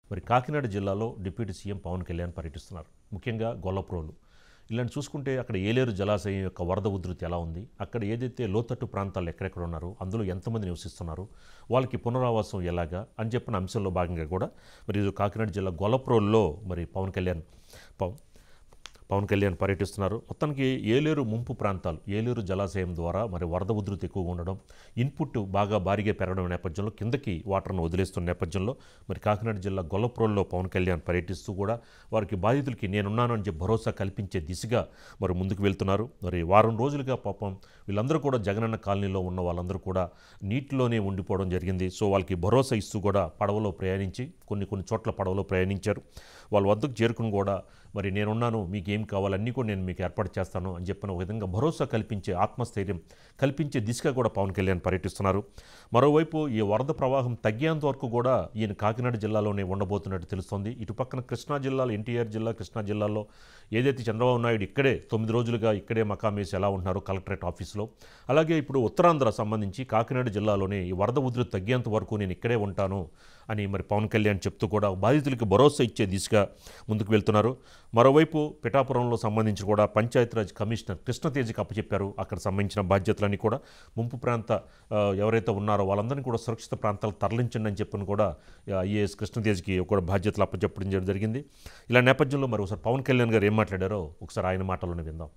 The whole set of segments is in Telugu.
మరి కాకినాడ జిల్లాలో డిప్యూటీ సీఎం పవన్ కళ్యాణ్ పర్యటిస్తున్నారు ముఖ్యంగా గొల్లప్రోలు ఇలాంటి చూసుకుంటే అక్కడ ఏలేరు జలాశయం యొక్క వరద ఉధృతి ఎలా ఉంది అక్కడ ఏదైతే లోతట్టు ప్రాంతాలు ఎక్కడెక్కడ ఉన్నారో అందులో ఎంతమంది నివసిస్తున్నారు వాళ్ళకి పునరావాసం ఎలాగా అని చెప్పిన అంశంలో భాగంగా కూడా మరి ఇది కాకినాడ జిల్లా గొల్లప్రోల్లో మరి పవన్ కళ్యాణ్ పవన్ పవన్ కళ్యాణ్ పర్యటిస్తున్నారు మొత్తానికి ఏలేరు ముంపు ప్రాంతాలు ఏలేరు జలాశయం ద్వారా మరి వరద ఉధృతి ఎక్కువగా ఉండడం ఇన్పుట్ బాగా భారీగా పెరగడం నేపథ్యంలో కిందకి వాటర్ను వదిలేస్తున్న నేపథ్యంలో మరి కాకినాడ జిల్లా గొల్లప్రోల్లో పవన్ కళ్యాణ్ పర్యటిస్తూ కూడా వారికి బాధితులకి నేనున్నాను అని చెప్పి భరోసా కల్పించే దిశగా మరి ముందుకు వెళ్తున్నారు మరి వారం రోజులుగా పాపం వీళ్ళందరూ కూడా జగనన్న కాలనీలో ఉన్న వాళ్ళందరూ కూడా నీటిలోనే ఉండిపోవడం జరిగింది సో వాళ్ళకి భరోసా ఇస్తూ కూడా పడవలో ప్రయాణించి కొన్ని కొన్ని చోట్ల పడవలో ప్రయాణించారు వాళ్ళ వద్దకు చేరుకుని కూడా మరి నేనున్నాను మీకు ఏం కావాలన్నీ కూడా నేను మీకు ఏర్పాటు చేస్తాను అని చెప్పిన ఒక విధంగా భరోసా కల్పించే ఆత్మస్థైర్యం కల్పించే దిశగా కూడా పవన్ కళ్యాణ్ పర్యటిస్తున్నారు మరోవైపు ఈ వరద ప్రవాహం తగ్గేంత వరకు కూడా ఈయన కాకినాడ జిల్లాలోనే ఉండబోతున్నట్టు తెలుస్తోంది ఇటు పక్కన కృష్ణా జిల్లాలో ఎన్టీఆర్ జిల్లా కృష్ణా జిల్లాలో ఏదైతే చంద్రబాబు నాయుడు ఇక్కడే తొమ్మిది రోజులుగా ఇక్కడే మకాం వేసి ఎలా ఉంటున్నారో కలెక్టరేట్ ఆఫీస్లో అలాగే ఇప్పుడు ఉత్తరాంధ్ర సంబంధించి కాకినాడ జిల్లాలోనే ఈ వరద ఉధృతి తగ్గేంత వరకు నేను ఇక్కడే ఉంటాను అని మరి పవన్ కళ్యాణ్ చెప్తూ కూడా బాధితులకు భరోసా ఇచ్చే దిశగా ముందుకు వెళ్తున్నారు మరోవైపు పిఠాపురంలో సంబంధించి కూడా పంచాయతీరాజ్ కమిషనర్ కృష్ణతేజకి అప్పచెప్పారు అక్కడ సంబంధించిన బాధ్యతలన్నీ కూడా ముంపు ప్రాంత ఆ, ఎవరైతే ఉన్నారో వాళ్ళందరినీ కూడా సురక్షిత ప్రాంతాలకు తరలించండి అని చెప్పని కూడా ఐఏఎస్ కృష్ణతేజ్కి కూడా బాధ్యతలు అప్పచెప్పడం జరిగింది ఇలా నేపథ్యంలో మరి ఒకసారి పవన్ కళ్యాణ్ గారు ఏం మాట్లాడారో ఒకసారి ఆయన మాటల్లోనే విందాం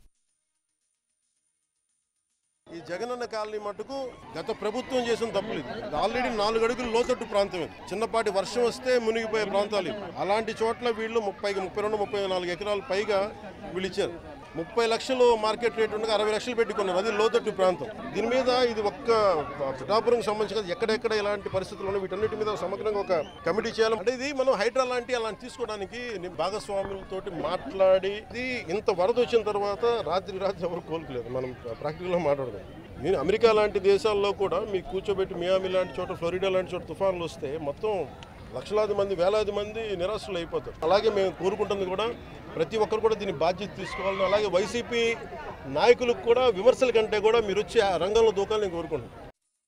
ఈ జగనన్న కాలనీ మటుకు గత ప్రభుత్వం చేసిన తప్పులు ఇది ఆల్రెడీ నాలుగు అడుగులు లోతట్టు ప్రాంతం ఇది చిన్నపాటి వర్షం వస్తే మునిగిపోయే ప్రాంతాలు ఇవి అలాంటి చోట్ల వీళ్ళు ముప్పై ముప్పై రెండు ముప్పై నాలుగు ఎకరాలు పైగా వీళ్ళు ఇచ్చారు ముప్పై లక్షలు మార్కెట్ రేట్ ఉండగా అరవై లక్షలు పెట్టుకున్నారు అది లోతట్టు ప్రాంతం దీని మీద ఇది ఒక్క పిఠాపురం సంబంధించి కాదు, ఎక్కడెక్కడ ఇలాంటి పరిస్థితులు ఉన్నాయి వీటన్నిటి మీద సమగ్రంగా ఒక కమిటీ చేయాలి అంటే ఇది మనం హైడ్రా లాంటి అలాంటి తీసుకోవడానికి ని- భాగస్వాములతోటి మాట్లాడి ఇది ఇంత వరద వచ్చిన తర్వాత రాత్రి రాత్రి ఎవరు కోలుకోలేదు మనం ప్రాక్టికల్గా మాట్లాడదాం నేను అమెరికా లాంటి దేశాల్లో కూడా మీకు కూర్చోబెట్టి మియామి లాంటి చోట ఫ్లోరిడా లాంటి చోట తుఫాన్లు వస్తే మొత్తం లక్షలాది మంది వేలాది మంది నిరాశలు అయిపోతారు అలాగే మేము కోరుకుంటుంది కూడా ప్రతి ఒక్కరు కూడా దీని బాధ్యత తీసుకోవాలని అలాగే వైసీపీ నాయకులకు కూడా విమర్శల కంటే కూడా మీరు వచ్చి ఆ రంగంలో దూకాలని కోరుకుంటున్నాను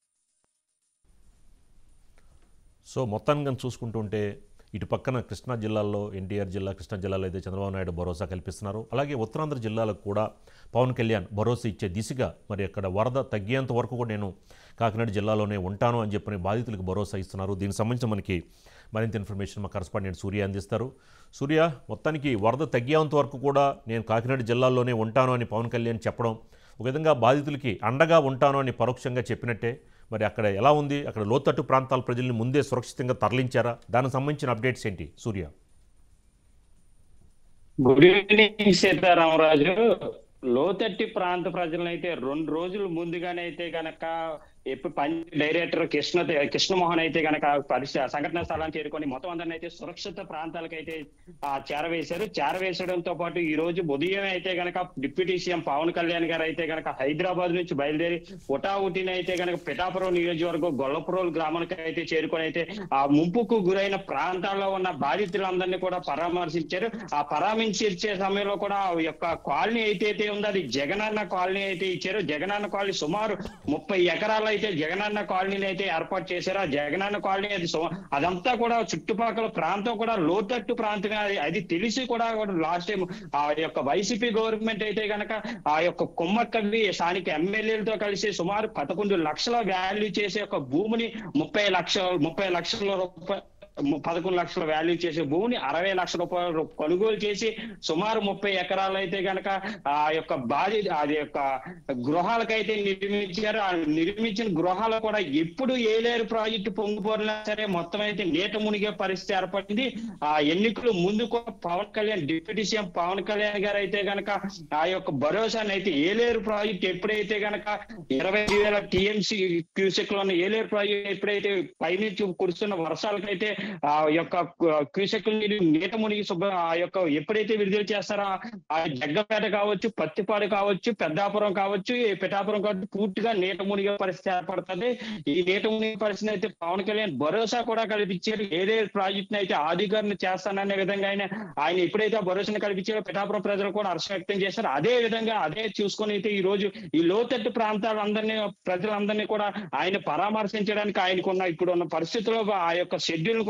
సో మొత్తాన్ని కానీ చూసుకుంటుంటే ఇటు పక్కన కృష్ణా జిల్లాలో ఎన్టీఆర్ జిల్లా కృష్ణా జిల్లాలో అయితే చంద్రబాబు నాయుడు భరోసా కల్పిస్తున్నారు అలాగే ఉత్తరాంధ్ర జిల్లాలకు కూడా పవన్ కళ్యాణ్ భరోసా ఇచ్చే దిశగా మరి అక్కడ వరద తగ్గేంత వరకు కూడా నేను కాకినాడ జిల్లాలోనే ఉంటాను అని చెప్పని బాధితులకు భరోసా ఇస్తున్నారు దీనికి సంబంధించి మనకి మరింత ఇన్ఫర్మేషన్ మా కరస్పాండెంట్ సూర్య అందిస్తారు సూర్య మొత్తానికి వరద తగ్గేంత వరకు కూడా నేను కాకినాడ జిల్లాలోనే ఉంటాను అని పవన్ కళ్యాణ్ చెప్పడం ఒక విధంగా బాధితులకి అండగా ఉంటాను అని పరోక్షంగా చెప్పినట్టే మరి అక్కడ ఎలా ఉంది అక్కడ లోతట్టు ప్రాంతాల ప్రజల్ని ముందే సురక్షితంగా తరలించారా దానికి సంబంధించిన అప్డేట్స్ ఏంటి సూర్య గుడ్ ఈవినింగ్ సీతారామరాజు లోతట్టి ప్రాంత ప్రజలనైతే రెండు రోజులు ముందుగానే అయితే గనక ఎప్పుడు పంచ డైరెక్టర్ కృష్ణ కృష్ణమోహన్ అయితే గనక పరిస్థితి సంఘటన స్థలాన్ని చేరుకొని మొత్తం అందరిని అయితే సురక్షిత ప్రాంతాలకైతే ఆ చేరవేశారు చేరవేసడంతో పాటు ఈ రోజు ఉదయం అయితే గనక డిప్యూటీ సీఎం పవన్ కళ్యాణ్ గారు అయితే గనక హైదరాబాద్ నుంచి బయలుదేరి ఉటావుటిని అయితే గనక పిఠాపురం నియోజకవర్గం గొల్లపురం గ్రామానికి అయితే చేరుకొని అయితే ఆ ముంపుకు గురైన ప్రాంతాల్లో ఉన్న బాధితులందరినీ కూడా పరామర్శించారు ఆ పరామర్శించే సమయంలో కూడా ఆ యొక్క కాలనీ అయితే అయితే ఉందో అది జగనన్న కాలనీ అయితే ఇచ్చారు జగనన్న కాలనీ సుమారు ముప్పై ఎకరాలు అయితే జగనన్న కాలనీని అయితే ఏర్పాటు చేశారు ఆ జగనన్న కాలనీ అది సు- అదంతా కూడా చుట్టుపక్కల ప్రాంతం కూడా లోతట్టు ప్రాంతమే అది అది తెలిసి కూడా లాస్ట్ టైం ఆ యొక్క వైసీపీ గవర్నమెంట్ అయితే గనక ఆ యొక్క కుమ్మక్కవి స్థానిక ఎమ్మెల్యేలతో కలిసి సుమారు పదకొండు లక్షల వాల్యూ చేసే ఒక భూమిని ముప్పై లక్షల ముప్పై లక్షల రూపాయలు పదకొండు లక్షల వాల్యూ చేసే భూమిని అరవై లక్షల రూపాయలు కొనుగోలు చేసి సుమారు ముప్పై ఎకరాలు అయితే గనక ఆ యొక్క బాధి అది యొక్క గృహాలకైతే నిర్మించారు ఆ నిర్మించిన గృహాలు కూడా ఎప్పుడు ఏలేరు ప్రాజెక్టు పొంగిపోరినా సరే మొత్తం అయితే నీట మునిగే పరిస్థితి ఏర్పడింది ఆ ఎన్నికలు ముందు కూడా పవన్ కళ్యాణ్ డిప్యూటీ సీఎం పవన్ కళ్యాణ్ గారు అయితే గనక ఆ యొక్క భరోసాని అయితే ఏలేరు ప్రాజెక్ట్ ఎప్పుడైతే గనక ఇరవై వేల టీఎంసీ క్యూసెక్ లో ఏలేరు ప్రాజెక్ట్ ఎప్పుడైతే పైనుంచి కురుస్తున్న వర్షాలకైతే ఆ యొక్క క్యూసెక్ నీరు నీట మునిగి శుభ్ర ఆ యొక్క ఎప్పుడైతే విడుదల చేస్తారో ఆ జగ్గపేట కావచ్చు పత్తిపాడు కావచ్చు పెద్దాపురం కావచ్చు ఈ పిఠాపురం కావచ్చు పూర్తిగా నీట మునిగే పరిస్థితి ఏర్పడుతుంది ఈ నీట మునిగే పరిస్థితి అయితే పవన్ కళ్యాణ్ భరోసా కూడా కల్పించారు ఏదే ప్రాజెక్ట్ అయితే ఆధికారులు చేస్తాననే విధంగా ఆయన ఆయన ఎప్పుడైతే ఆ భరోసాను కల్పించారో పిఠాపురం ప్రజలు కూడా హర్ష వ్యక్తం చేశారు అదే విధంగా అదే చూసుకొని అయితే ఈ రోజు ఈ లోతట్టు ప్రాంతాలందరినీ ప్రజలందరినీ కూడా ఆయన పరామర్శించడానికి ఆయనకున్న ఇప్పుడున్న పరిస్థితుల్లో ఆ యొక్క షెడ్యూల్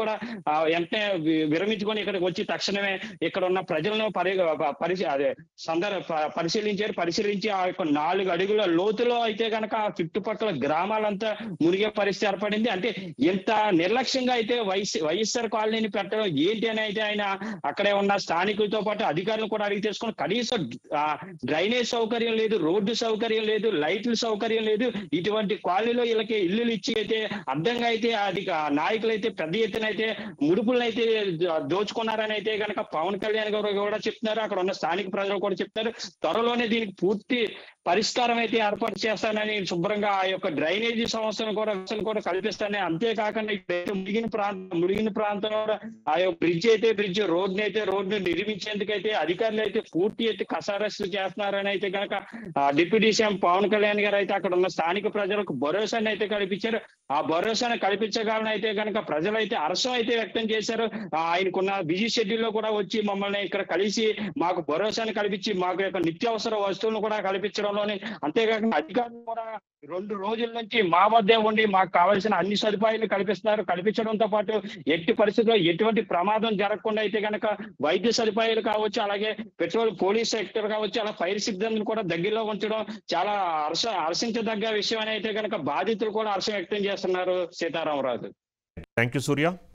కూడా ఆ, వెంటనే వి- విరమించుకొని ఇక్కడికి వచ్చి తక్షణమే ఇక్కడ ఉన్న ప్రజలను పరి పరిశీ అదే సందర్ ప- పరిశీలించారు పరిశీలించి ఆ యొక్క నాలుగు అడుగుల లోతులో అయితే గనక ఆ చుట్టుపక్కల గ్రామాలంతా మునిగే పరిస్థితి ఏర్పడింది అంటే ఎంత నిర్లక్ష్యంగా అయితే వైఎస్ వైఎస్ఆర్ కాలనీని పెట్టడం ఏంటి అని అయితే ఆయన అక్కడే ఉన్న స్థానికులతో పాటు అధికారులను కూడా అడిగి తెలుసుకుని కనీసం ఆ, డ్రైనేజ్ సౌకర్యం లేదు రోడ్డు సౌకర్యం లేదు లైట్ల సౌకర్యం లేదు ఇటువంటి కాలనీలో వీళ్ళకి ఇల్లులు ఇచ్చి అయితే అడ్డంగా అయితే అది ఆ నాయకులు అయితే పెద్ద ఎత్తున అయితే ముడుపులను అయితే దోచుకున్నారని అయితే కనుక పవన్ కళ్యాణ్ గారు కూడా చెప్తున్నారు అక్కడ ఉన్న స్థానిక ప్రజలు కూడా చెప్తారు త్వరలోనే దీనికి పూర్తి పరిష్కారం అయితే ఏర్పాటు చేస్తానని శుభ్రంగా ఆ యొక్క డ్రైనేజీ సమస్యను కూడా అసలు కూడా కల్పిస్తానని అంతేకాకుండా ఇక్కడైతే మునిగిన ప్రాంతం మునిగిన ప్రాంతంలో కూడా ఆ యొక్క బ్రిడ్జ్ అయితే బ్రిడ్జ్ రోడ్ అయితే రోడ్డు నిర్మించేందుకైతే అధికారులు అయితే పూర్తి అయితే కసారస్తు చేస్తున్నారని అయితే కనుక ఆ డిప్యూటీ సీఎం పవన్ కళ్యాణ్ గారు అయితే అక్కడ ఉన్న స్థానిక ప్రజలకు భరోసాని అయితే కల్పించారు ఆ భరోసాను కల్పించగలని అయితే కనుక ప్రజలైతే హర్షం అయితే వ్యక్తం చేశారు ఆ ఆయనకున్న బిజీ షెడ్యూల్ లో కూడా వచ్చి మమ్మల్ని ఇక్కడ కలిసి మాకు భరోసాను కల్పించి మాకు యొక్క నిత్యావసర వస్తువులను కూడా కల్పించడంలోని అంతేకాకుండా అధికారులు కూడా రెండు రోజుల నుంచి మా వద్దే ఉండి మాకు కావాల్సిన అన్ని సదుపాయాలు కల్పిస్తున్నారు కల్పించడంతో పాటు ఎట్టి పరిస్థితుల్లో ఎటువంటి ప్రమాదం జరగకుండా అయితే కనుక వైద్య సదుపాయాలు కావచ్చు అలాగే పెట్రోల్ పోలీస్ సెక్టర్ కావచ్చు అలా ఫైర్ సిబ్బందిని కూడా దగ్గరలో ఉంచడం చాలా హర్ష హర్షించదగ్గ విషయం అని అయితే కనుక బాధితులు కూడా హర్షం వ్యక్తం చేస్తున్నారు సీతారామరాజు థ్యాంక్ యూ సూర్య